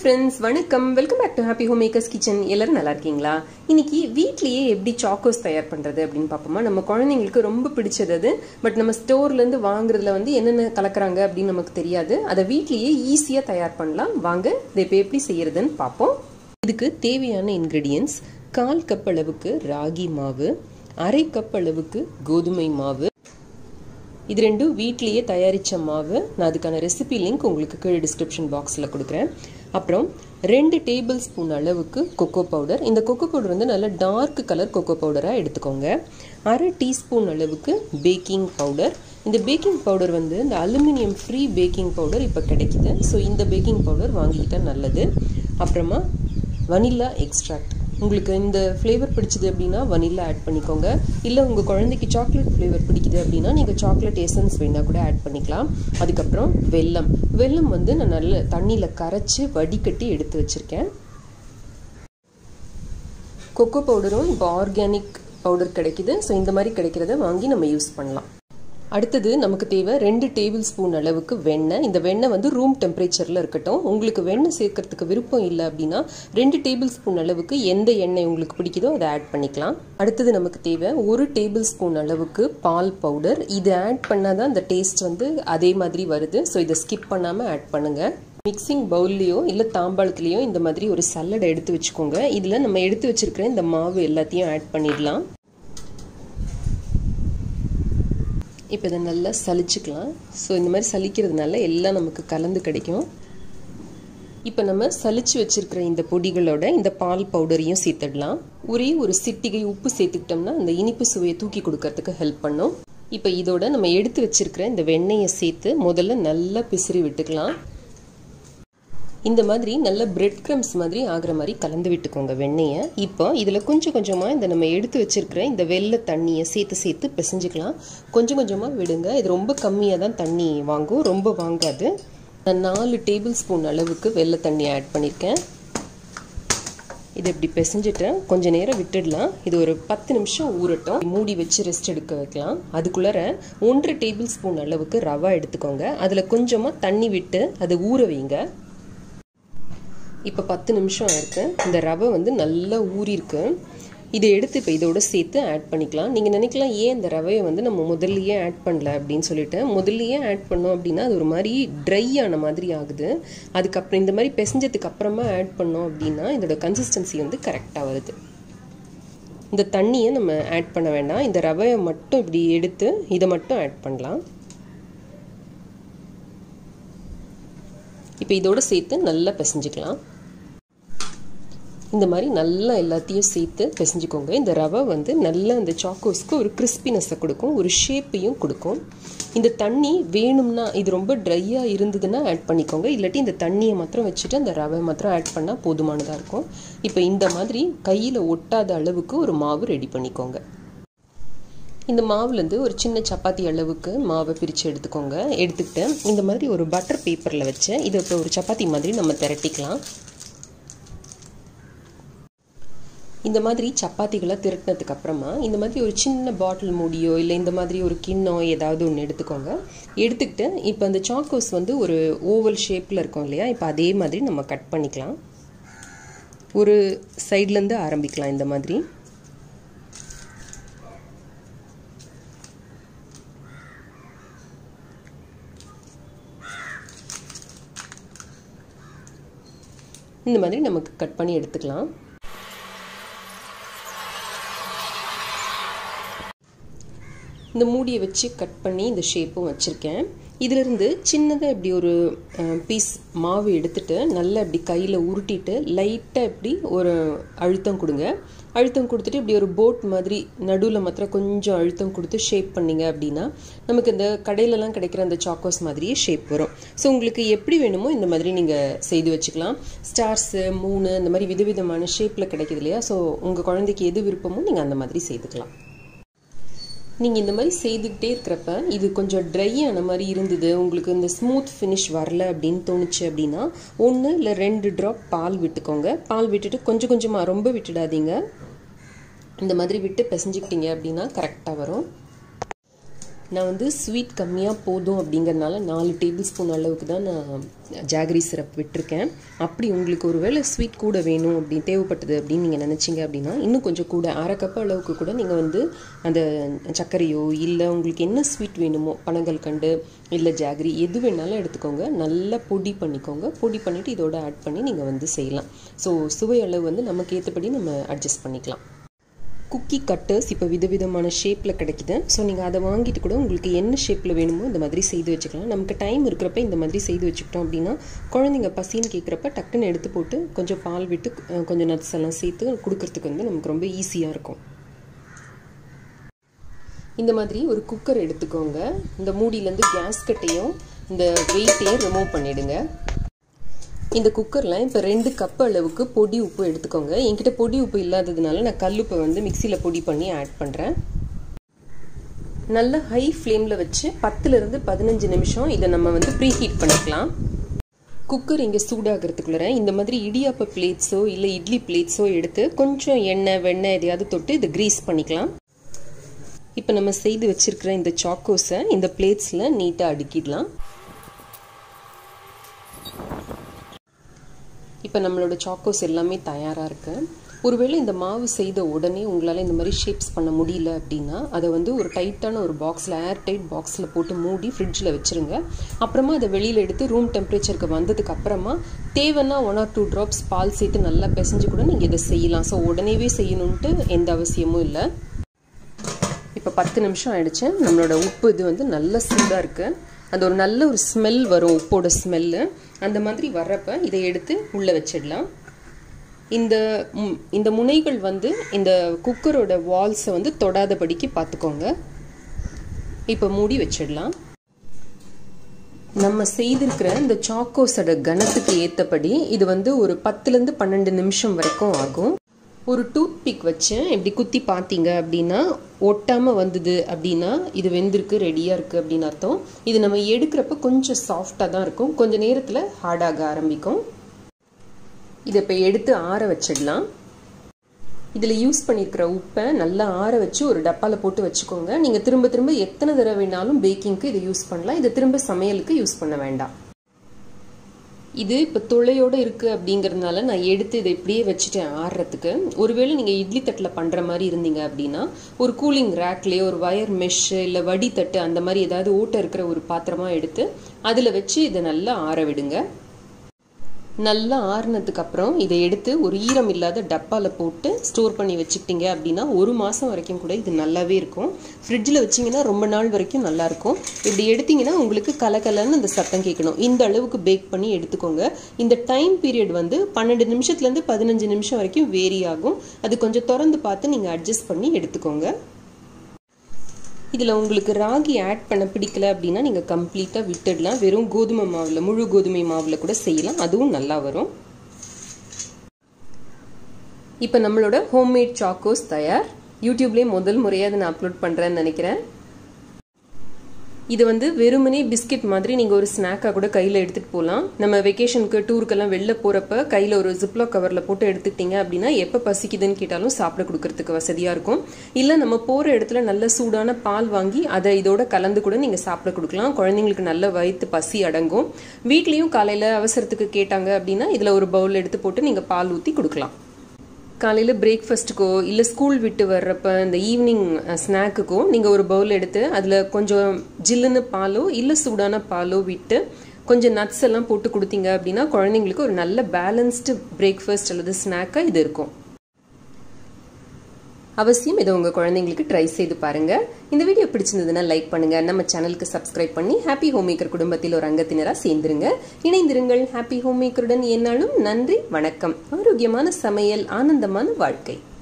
friends வணக்கம் welcome back to happy home makers kitchen எல்லாரும் நல்லா இருக்கீங்களா இன்னைக்கு வீட்லயே எப்படி சாக்கோஸ் தயார் பண்றது அப்படின்னு பார்ப்போமா நம்ம குழந்தைங்களுக்கு ரொம்ப பிடிச்சது அது பட் நம்ம ஸ்டோர்ல இருந்து வாங்குறதுல வந்து என்னென்ன கலக்குறாங்க அப்படின்னு நமக்கு தெரியாது அதை வீட்லயே ஈஸியா தயார் பண்ணலாம் வாங்க இதை இப்போ எப்படி செய்யறதுன்னு பார்ப்போம் இதுக்கு தேவையான இன்கிரீடியன்ஸ் கால் கப் அளவுக்கு ராகி மாவு அரை கப் அளவுக்கு கோதுமை மாவு இது ரெண்டும் வீட்லேயே தயாரித்த மாவு நான் அதுக்கான ரெசிபி லிங்க் உங்களுக்கு கீழே டிஸ்கிரிப்ஷன் பாக்ஸில் கொடுக்குறேன் அப்புறம் ரெண்டு டேபிள் ஸ்பூன் அளவுக்கு கொக்கோ பவுடர் இந்த கொக்கோ பவுடர் வந்து நல்ல டார்க் கலர் கொக்கோ பவுடராக எடுத்துக்கோங்க அரை டீஸ்பூன் அளவுக்கு பேக்கிங் பவுடர் இந்த பேக்கிங் பவுடர் வந்து இந்த அலுமினியம் ஃப்ரீ பேக்கிங் பவுடர் இப்போ கிடைக்குது ஸோ இந்த பேக்கிங் பவுடர் வாங்கிக்கிட்டா நல்லது அப்புறமா வனிலா எக்ஸ்ட்ராக்ட் உங்களுக்கு இந்த ஃப்ளேவர் பிடிச்சது அப்படின்னா வனிலா ஆட் பண்ணிக்கோங்க இல்லை உங்கள் குழந்தைக்கு சாக்லேட் ஃப்ளேவர் பிடிக்குது அப்படின்னா நீங்கள் சாக்லேட் எசன்ஸ் வேணால் கூட ஆட் பண்ணிக்கலாம் அதுக்கப்புறம் வெல்லம் வெல்லம் வந்து நான் நல்ல தண்ணியில் கரைச்சி வடிகட்டி எடுத்து வச்சுருக்கேன் கொக்கோ பவுடரும் இப்போ ஆர்கானிக் பவுடர் கிடைக்குது ஸோ இந்த மாதிரி கிடைக்கிறத வாங்கி நம்ம யூஸ் பண்ணலாம் அடுத்தது நமக்கு தேவை ரெண்டு டேபிள் ஸ்பூன் அளவுக்கு வெண்ணெய் இந்த வெண்ணெய் வந்து ரூம் டெம்பரேச்சரில் இருக்கட்டும் உங்களுக்கு வெண்ணெய் சேர்க்கறதுக்கு விருப்பம் இல்லை அப்படின்னா ரெண்டு டேபிள் ஸ்பூன் அளவுக்கு எந்த எண்ணெய் உங்களுக்கு பிடிக்குதோ அதை ஆட் பண்ணிக்கலாம் அடுத்தது நமக்கு தேவை ஒரு டேபிள் ஸ்பூன் அளவுக்கு பால் பவுடர் இது ஆட் பண்ணால் தான் இந்த டேஸ்ட் வந்து அதே மாதிரி வருது ஸோ இதை ஸ்கிப் பண்ணாமல் ஆட் பண்ணுங்கள் மிக்சிங் பவுல்லையோ இல்லை தாம்பாளத்துலேயோ இந்த மாதிரி ஒரு சல்லடை எடுத்து வச்சுக்கோங்க இதில் நம்ம எடுத்து வச்சிருக்கிற இந்த மாவு எல்லாத்தையும் ஆட் பண்ணிடலாம் இப்போ இதை நல்லா சலிச்சுக்கலாம் ஸோ இந்த மாதிரி சலிக்கிறதுனால எல்லாம் நமக்கு கலந்து கிடைக்கும் இப்போ நம்ம சலிச்சு வச்சிருக்கிற இந்த பொடிகளோட இந்த பால் பவுடரையும் சேர்த்துடலாம் ஒரே ஒரு சிட்டிகை உப்பு சேர்த்துக்கிட்டோம்னா இந்த இனிப்பு சுவையை தூக்கி கொடுக்கறதுக்கு ஹெல்ப் பண்ணும் இப்போ இதோட நம்ம எடுத்து வச்சிருக்கிற இந்த வெண்ணெயை சேர்த்து முதல்ல நல்லா பிசிறி விட்டுக்கலாம் இந்த மாதிரி நல்ல பிரெட் க்ரம்ஸ் மாதிரி ஆகிற மாதிரி கலந்து விட்டுக்கோங்க வெண்ணெயை இப்போ இதில் கொஞ்சம் கொஞ்சமாக இந்த நம்ம எடுத்து வச்சிருக்கிற இந்த வெள்ளை தண்ணியை சேர்த்து சேர்த்து பிசைஞ்சுக்கலாம் கொஞ்சம் கொஞ்சமாக விடுங்க இது ரொம்ப கம்மியாக தான் தண்ணி வாங்கும் ரொம்ப வாங்காது நான் நாலு டேபிள் ஸ்பூன் அளவுக்கு வெள்ளை தண்ணி ஆட் பண்ணியிருக்கேன் இது இப்படி பிசைஞ்சிட்டேன் கொஞ்சம் நேரம் விட்டுடலாம் இது ஒரு பத்து நிமிஷம் ஊறட்டும் மூடி வச்சு ரெஸ்ட் எடுக்க வைக்கலாம் அதுக்குள்ளார ஒன்றரை டேபிள் ஸ்பூன் அளவுக்கு ரவா எடுத்துக்கோங்க அதில் கொஞ்சமாக தண்ணி விட்டு அதை ஊற வைங்க இப்போ பத்து நிமிஷம் ஆயிருக்கு இந்த ரவை வந்து நல்லா ஊறிருக்கு இதை எடுத்து இப்போ இதோட சேர்த்து ஆட் பண்ணிக்கலாம் நீங்கள் நினைக்கலாம் ஏன் இந்த ரவையை வந்து நம்ம முதல்லையே ஆட் பண்ணல அப்படின்னு சொல்லிட்டு முதல்லையே ஆட் பண்ணோம் அப்படின்னா அது ஒரு மாதிரி ட்ரை ஆன மாதிரி ஆகுது அதுக்கப்புறம் இந்த மாதிரி பிசைஞ்சதுக்கு அப்புறமா ஆட் பண்ணோம் அப்படின்னா இதோட கன்சிஸ்டன்சி வந்து கரெக்டாக வருது இந்த தண்ணியை நம்ம ஆட் பண்ண வேண்டாம் இந்த ரவையை மட்டும் இப்படி எடுத்து இதை மட்டும் ஆட் பண்ணலாம் இப்போ இதோட சேர்த்து நல்லா பிசைஞ்சுக்கலாம் இந்த மாதிரி நல்லா எல்லாத்தையும் சேர்த்து பிசைஞ்சுக்கோங்க இந்த ரவை வந்து நல்லா இந்த சாக்கோஸ்க்கு ஒரு கிறிஸ்பினஸை கொடுக்கும் ஒரு ஷேப்பையும் கொடுக்கும் இந்த தண்ணி வேணும்னா இது ரொம்ப ட்ரையாக இருந்ததுன்னா ஆட் பண்ணிக்கோங்க இல்லாட்டி இந்த தண்ணியை மாத்திரம் வச்சுட்டு அந்த ரவை மாத்திரம் ஆட் பண்ணால் போதுமானதாக இருக்கும் இப்போ இந்த மாதிரி கையில் ஒட்டாத அளவுக்கு ஒரு மாவு ரெடி பண்ணிக்கோங்க இந்த மாவுலேருந்து ஒரு சின்ன சப்பாத்தி அளவுக்கு மாவை பிரித்து எடுத்துக்கோங்க எடுத்துக்கிட்டு இந்த மாதிரி ஒரு பட்டர் பேப்பரில் வச்சு இதை இப்போ ஒரு சப்பாத்தி மாதிரி நம்ம திரட்டிக்கலாம் இந்த மாதிரி சப்பாத்திகளை திரட்டினதுக்கு அப்புறமா இந்த மாதிரி ஒரு சின்ன பாட்டில் மூடியோ இல்லை இந்த மாதிரி ஒரு கிண்ணம் ஏதாவது ஒன்று எடுத்துக்கோங்க எடுத்துக்கிட்டு இப்போ அந்த சாக்கோஸ் வந்து ஒரு ஓவல் ஷேப்பில் இருக்கும் இல்லையா இப்போ அதே மாதிரி நம்ம கட் பண்ணிக்கலாம் ஒரு சைட்லேருந்து ஆரம்பிக்கலாம் இந்த மாதிரி இந்த மாதிரி நமக்கு கட் பண்ணி எடுத்துக்கலாம் இந்த மூடியை வச்சு கட் பண்ணி இந்த ஷேப்பும் வச்சுருக்கேன் இதிலிருந்து சின்னதாக இப்படி ஒரு பீஸ் மாவு எடுத்துட்டு நல்லா இப்படி கையில் உருட்டிட்டு லைட்டாக இப்படி ஒரு அழுத்தம் கொடுங்க அழுத்தம் கொடுத்துட்டு இப்படி ஒரு போட் மாதிரி நடுவில் மாத்திரம் கொஞ்சம் அழுத்தம் கொடுத்து ஷேப் பண்ணிங்க அப்படின்னா நமக்கு இந்த கடையிலலாம் கிடைக்கிற அந்த சாக்கோஸ் மாதிரியே ஷேப் வரும் ஸோ உங்களுக்கு எப்படி வேணுமோ இந்த மாதிரி நீங்கள் செய்து வச்சுக்கலாம் ஸ்டார்ஸு மூணு இந்த மாதிரி விதவிதமான ஷேப்பில் கிடைக்குது இல்லையா ஸோ உங்கள் குழந்தைக்கு எது விருப்பமோ நீங்கள் அந்த மாதிரி செய்துக்கலாம் நீங்கள் இந்த மாதிரி செய்துக்கிட்டே இருக்கிறப்ப இது கொஞ்சம் ட்ரை ஆன மாதிரி இருந்தது உங்களுக்கு இந்த ஸ்மூத் ஃபினிஷ் வரல அப்படின்னு தோணுச்சு அப்படின்னா ஒன்று இல்லை ரெண்டு ட்ராப் பால் விட்டுக்கோங்க பால் விட்டுட்டு கொஞ்சம் கொஞ்சமாக ரொம்ப விட்டுடாதீங்க இந்த மாதிரி விட்டு பிசைஞ்சிக்கிட்டீங்க அப்படின்னா கரெக்டாக வரும் நான் வந்து ஸ்வீட் கம்மியாக போதும் அப்படிங்கிறனால நாலு டேபிள் ஸ்பூன் அளவுக்கு தான் நான் ஜாகரி சிரப் விட்டுருக்கேன் அப்படி உங்களுக்கு ஒரு வேளை ஸ்வீட் கூட வேணும் அப்படி தேவைப்பட்டது அப்படின்னு நீங்கள் நினச்சிங்க அப்படின்னா இன்னும் கொஞ்சம் கூட அரை கப் அளவுக்கு கூட நீங்கள் வந்து அந்த சர்க்கரையோ இல்லை உங்களுக்கு என்ன ஸ்வீட் வேணுமோ பனங்கள் கண்டு இல்லை ஜாகரி எது வேணாலும் எடுத்துக்கோங்க நல்லா பொடி பண்ணிக்கோங்க பொடி பண்ணிவிட்டு இதோட ஆட் பண்ணி நீங்கள் வந்து செய்யலாம் ஸோ சுவை அளவு வந்து நமக்கு ஏற்றபடி நம்ம அட்ஜஸ்ட் பண்ணிக்கலாம் குக்கி கட்டர்ஸ் இப்போ விதவிதமான ஷேப்பில் கிடைக்குது ஸோ நீங்கள் அதை வாங்கிட்டு கூட உங்களுக்கு என்ன ஷேப்பில் வேணுமோ இந்த மாதிரி செய்து வச்சுக்கலாம் நமக்கு டைம் இருக்கிறப்ப இந்த மாதிரி செய்து வச்சுக்கிட்டோம் அப்படின்னா குழந்தைங்க பசின்னு கேட்குறப்ப டக்குன்னு எடுத்து போட்டு கொஞ்சம் பால் விட்டு கொஞ்சம் நட்ஸ் எல்லாம் சேர்த்து கொடுக்கறதுக்கு வந்து நமக்கு ரொம்ப ஈஸியாக இருக்கும் இந்த மாதிரி ஒரு குக்கர் எடுத்துக்கோங்க இந்த மூடியிலேருந்து கேஸ் கட்டையும் இந்த வெயிட்டையும் ரிமூவ் பண்ணிவிடுங்க இந்த குக்கரில் இப்போ ரெண்டு கப் அளவுக்கு பொடி உப்பு எடுத்துக்கோங்க என்கிட்ட பொடி உப்பு இல்லாததுனால நான் கல்லுப்பை வந்து மிக்சியில் பொடி பண்ணி ஆட் பண்ணுறேன் நல்ல ஹை ஃப்ளேமில் வச்சு பத்துலேருந்து பதினஞ்சு நிமிஷம் இதை நம்ம வந்து ப்ரீ ஹீட் பண்ணிக்கலாம் குக்கர் இங்கே சூடாகிறதுக்குள்ளே இந்த மாதிரி இடியாப்ப பிளேட்ஸோ இல்லை இட்லி பிளேட்ஸோ எடுத்து கொஞ்சம் எண்ணெய் வெண்ணெய் எதையாவது தொட்டு இதை க்ரீஸ் பண்ணிக்கலாம் இப்போ நம்ம செய்து வச்சிருக்கிற இந்த சாக்கோஸை இந்த பிளேட்ஸில் நீட்டாக அடுக்கிடலாம் இப்போ நம்மளோட சாக்கோஸ் எல்லாமே தயாராக இருக்குது ஒருவேளை இந்த மாவு செய்த உடனே உங்களால் இந்த மாதிரி ஷேப்ஸ் பண்ண முடியல அப்படின்னா அதை வந்து ஒரு டைட்டான ஒரு பாக்ஸில் ஏர் டைட் பாக்ஸில் போட்டு மூடி ஃப்ரிட்ஜில் வச்சுருங்க அப்புறமா அதை வெளியில் எடுத்து ரூம் டெம்பரேச்சருக்கு வந்ததுக்கு அப்புறமா தேவைன்னா ஒன் ஆர் டூ ட்ராப்ஸ் பால் சேர்த்து நல்லா பிசைஞ்சு கூட நீங்கள் இதை செய்யலாம் ஸோ உடனேவே செய்யணுன்ட்டு எந்த அவசியமும் இல்லை இப்போ பத்து நிமிஷம் ஆயிடுச்சு நம்மளோட உப்பு இது வந்து நல்ல சூடாக இருக்குது அது ஒரு நல்ல ஒரு ஸ்மெல் வரும் உப்போட ஸ்மெல்லு அந்த மாதிரி வர்றப்ப இதை எடுத்து உள்ளே வச்சிடலாம் இந்த இந்த முனைகள் வந்து இந்த குக்கரோட வால்ஸை வந்து தொடாதபடிக்கு பார்த்துக்கோங்க இப்போ மூடி வச்சிடலாம் நம்ம செய்திருக்கிற இந்த சாக்கோஸோட கனத்துக்கு ஏற்றபடி இது வந்து ஒரு பத்துலேருந்து பன்னெண்டு நிமிஷம் வரைக்கும் ஆகும் ஒரு டூத் பிக் வச்சு இப்படி குத்தி பார்த்தீங்க அப்படின்னா ஒட்டாமல் வந்தது அப்படின்னா இது வெந்திருக்கு ரெடியாக இருக்குது அப்படின்னு அர்த்தம் இது நம்ம எடுக்கிறப்ப கொஞ்சம் சாஃப்டாக தான் இருக்கும் கொஞ்சம் நேரத்தில் ஹார்டாக ஆரம்பிக்கும் இதை இப்போ எடுத்து ஆற வச்சிடலாம் இதில் யூஸ் பண்ணியிருக்கிற உப்பை நல்லா ஆற வச்சு ஒரு டப்பாவில் போட்டு வச்சுக்கோங்க நீங்கள் திரும்ப திரும்ப எத்தனை தடவை வேணாலும் பேக்கிங்க்கு இதை யூஸ் பண்ணலாம் இதை திரும்ப சமையலுக்கு யூஸ் பண்ண வேண்டாம் இது இப்போ துளையோடு இருக்குது அப்படிங்கிறதுனால நான் எடுத்து இதை இப்படியே வச்சுட்டேன் ஆடுறதுக்கு ஒருவேளை நீங்கள் இட்லி தட்டில் பண்ணுற மாதிரி இருந்தீங்க அப்படின்னா ஒரு கூலிங் ரேக்லேயே ஒரு வயர் மெஷ் இல்லை வடி தட்டு அந்த மாதிரி ஏதாவது ஓட்டை இருக்கிற ஒரு பாத்திரமாக எடுத்து அதில் வச்சு இதை நல்லா ஆற விடுங்க நல்லா ஆறுனதுக்கு அப்புறம் இதை எடுத்து ஒரு ஈரம் இல்லாத டப்பாவில் போட்டு ஸ்டோர் பண்ணி வச்சுக்கிட்டீங்க அப்படின்னா ஒரு மாதம் வரைக்கும் கூட இது நல்லாவே இருக்கும் ஃப்ரிட்ஜில் வச்சிங்கன்னா ரொம்ப நாள் வரைக்கும் நல்லாயிருக்கும் இப்படி எடுத்திங்கன்னா உங்களுக்கு கலக்கலன்னு அந்த சத்தம் கேட்கணும் இந்த அளவுக்கு பேக் பண்ணி எடுத்துக்கோங்க இந்த டைம் பீரியட் வந்து பன்னெண்டு நிமிஷத்துலேருந்து பதினஞ்சு நிமிஷம் வரைக்கும் வேரி ஆகும் அது கொஞ்சம் திறந்து பார்த்து நீங்கள் அட்ஜஸ்ட் பண்ணி எடுத்துக்கோங்க இதில் உங்களுக்கு ராகி ஆட் பண்ண பிடிக்கல அப்படின்னா நீங்கள் கம்ப்ளீட்டாக விட்டுடலாம் வெறும் கோதுமை மாவில் முழு கோதுமை மாவில் கூட செய்யலாம் அதுவும் நல்லா வரும் இப்போ நம்மளோட ஹோம்மேட் சாக்கோஸ் தயார் யூடியூப்லேயே முதல் முறையாக அதை நான் அப்லோட் பண்ணுறேன்னு நினைக்கிறேன் இது வந்து வெறுமனே பிஸ்கெட் மாதிரி நீங்கள் ஒரு ஸ்நாக்காக கூட கையில் எடுத்துகிட்டு போகலாம் நம்ம வெக்கேஷனுக்கு டூருக்கெல்லாம் வெளில போகிறப்ப கையில் ஒரு ஜிப்லோ கவரில் போட்டு எடுத்துக்கிட்டீங்க அப்படின்னா எப்போ பசிக்குதுன்னு கேட்டாலும் சாப்பிட கொடுக்கறதுக்கு வசதியாக இருக்கும் இல்லை நம்ம போகிற இடத்துல நல்ல சூடான பால் வாங்கி அதை இதோட கலந்து கூட நீங்கள் சாப்பிட கொடுக்கலாம் குழந்தைங்களுக்கு நல்ல வயிற்று பசி அடங்கும் வீட்லேயும் காலையில் அவசரத்துக்கு கேட்டாங்க அப்படின்னா இதில் ஒரு பவுல் எடுத்து போட்டு நீங்கள் பால் ஊற்றி கொடுக்கலாம் காலையில் பிரேக்ஃபாஸ்ட்டுக்கோ இல்லை ஸ்கூல் விட்டு வர்றப்ப இந்த ஈவினிங் ஸ்நாக்குக்கோ நீங்கள் ஒரு பவுல் எடுத்து அதில் கொஞ்சம் ஜில்லுன்னு பாலோ இல்லை சூடான பாலோ விட்டு கொஞ்சம் நட்ஸ் எல்லாம் போட்டு கொடுத்தீங்க அப்படின்னா குழந்தைங்களுக்கு ஒரு நல்ல பேலன்ஸ்டு பிரேக்ஃபாஸ்ட் அல்லது ஸ்நாக்காக இது இருக்கும் அவசியம் இதை உங்கள் குழந்தைங்களுக்கு ட்ரை செய்து பாருங்கள் இந்த வீடியோ பிடிச்சிருந்ததுன்னா லைக் பண்ணுங்கள் நம்ம சேனலுக்கு சப்ஸ்கிரைப் பண்ணி ஹாப்பி ஹோம் மேக்கர் குடும்பத்தில் ஒரு அங்கத்தினராக சேர்ந்துருங்க இணைந்திருங்கள் ஹாப்பி ஹோம் மேக்கருடன் என்னாலும் நன்றி வணக்கம் ஆரோக்கியமான சமையல் ஆனந்தமான வாழ்க்கை